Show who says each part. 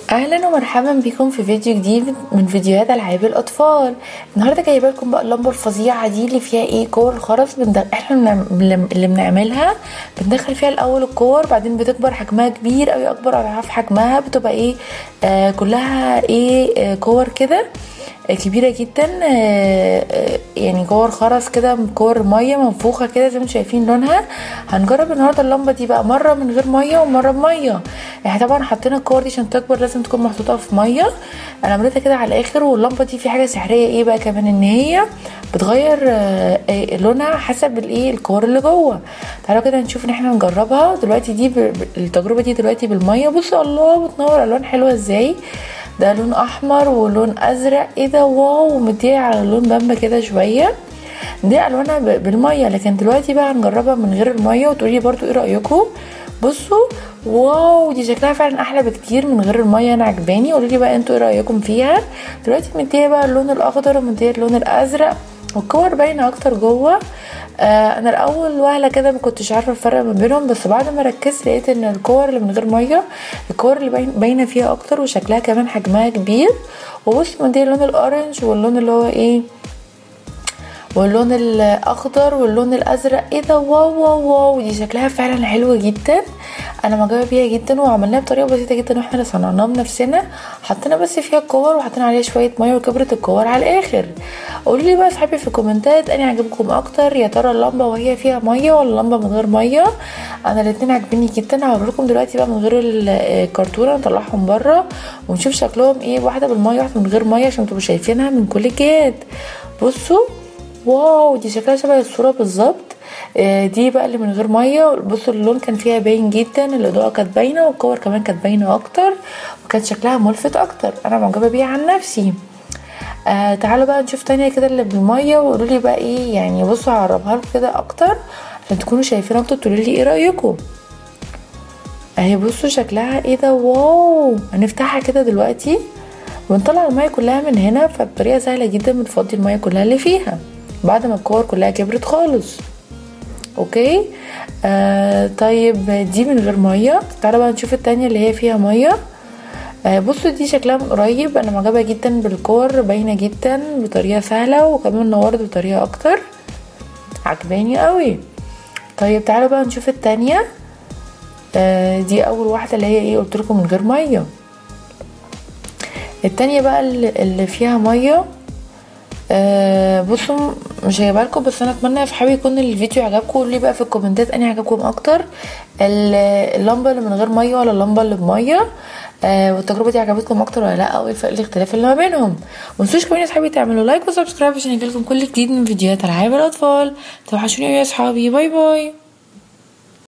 Speaker 1: اهلا ومرحبا بكم في فيديو جديد من فيديوهات العاب الاطفال النهارده جايبه لكم بقى اللمبه الفظيعه دي اللي فيها ايه كور الخرز بند... احنا بنعم- اللي بنعملها بندخل فيها الاول الكور بعدين بتكبر حجمها كبير قوي اكبر اضعاف حجمها بتبقى ايه آه كلها ايه آه كور كده آه، كبيره جدا آه، آه، يعني كور خرز كده كور ميه منفوخه كده زي ما انتم شايفين لونها هنجرب النهارده اللمبه دي بقى مره من غير ميه ومره بميه احنا طبعا حطينا الكور دي عشان تكبر لازم تكون محطوطه في ميه انا عملتها كده على الاخر واللمبه دي في حاجه سحريه ايه بقى كمان ان هي بتغير آه، آه، لونها حسب الايه الكور اللي جوه تعالوا كده نشوف ان احنا نجربها دلوقتي دي ب... ب- التجربه دي دلوقتي بالميه بصوا الله بتنور الوان حلوه ازاي ده لون احمر ولون ازرق ايه ده واو مديه على لون بامبا كده شويه دي الوانها ب- بالميه لكن دلوقتي بقى هنجربها من غير الميه وتقولي برضو ايه رايكم بصوا واو دي شكلها فعلا احلى بكتير من غير الميه انا عجباني قولوا لي بقى انتوا ايه رايكم فيها دلوقتي مديه بقى اللون الاخضر ومديه اللون الازرق والكور باينه اكتر جوه آه انا الاول وهله كده ما كنتش عارفه الفرق ما بينهم بس بعد ما ركزت لقيت ان الكور اللي من غير ميه الكور اللي باين- باينه فيها اكتر وشكلها كمان حجمها كبير وبص مديه اللون الاورنج واللون اللي هو ايه واللون الاخضر واللون الازرق ايه ده واو واو واو دي شكلها فعلا حلو جدا انا معجبه بيها جدا وعملناها بطريقه بسيطه جدا واحنا اللي صنعناها بنفسنا حطينا بس فيها الكور وحطينا عليها شويه ميه وكبرت الكور على الاخر قولوا لي بقى اصحابي في الكومنتات اني عجبكم اكتر يا ترى اللمبه وهي فيها ميه ولا اللمبه من غير ميه انا الاتنين عاجبيني جدا هوريكم دلوقتي بقى من غير ال- الكرتونه نطلعهم بره ونشوف شكلهم ايه واحده بالميه واحده من غير ميه عشان تبقوا شايفينها من كل الجهات بصوا واو دي شكلها شبه الصوره بالظبط آه، دي بقى اللي من غير ميه بصوا اللون كان فيها باين جدا الاضاءه كانت باينه والكور كمان كانت باينه اكتر وكانت شكلها ملفت اكتر انا معجبه بيها عن نفسي آه تعالوا بقى نشوف تانية كده اللي بالميه وقولوا لي بقى ايه يعني بصوا هقربها لكم كده اكتر عشان تكونوا شايفين اكتر تقولوا لي ايه رايكم اهي بصوا شكلها ايه ده واو هنفتحها كده دلوقتي ونطلع المية كلها من هنا فبطريقة سهلة جدا بنفضي المية كلها اللي فيها بعد ما الكور كلها كبرت خالص اوكي آه طيب دي من غير مية تعالوا بقى نشوف التانية اللي هي فيها مية آه بصوا دي شكلها من قريب انا معجبة جدا بالكور باينة جدا بطريقة سهلة وكمان نورت بطريقة اكتر عجباني قوي طيب تعالوا بقى نشوف التانية آه دي اول واحدة اللي هي ايه قلت لكم من غير مية التانية بقى اللي اللي فيها مية آه بصوا مش هجيبها لكم بس انا اتمنى يا صحابي يكون الفيديو عجبكم قولوا لي بقى في الكومنتات اني عجبكم اكتر ال- اللمبه اللي من غير ميه ولا اللمبه اللي بميه آه والتجربه دي عجبتكم اكتر ولا لا وايه الفرق الاختلاف اللي ما بينهم متنسوش كمان يا صحابي تعملوا لايك وسبسكرايب عشان يجيلكم كل جديد من فيديوهات العاب الاطفال توحشوني يا صحابي باي باي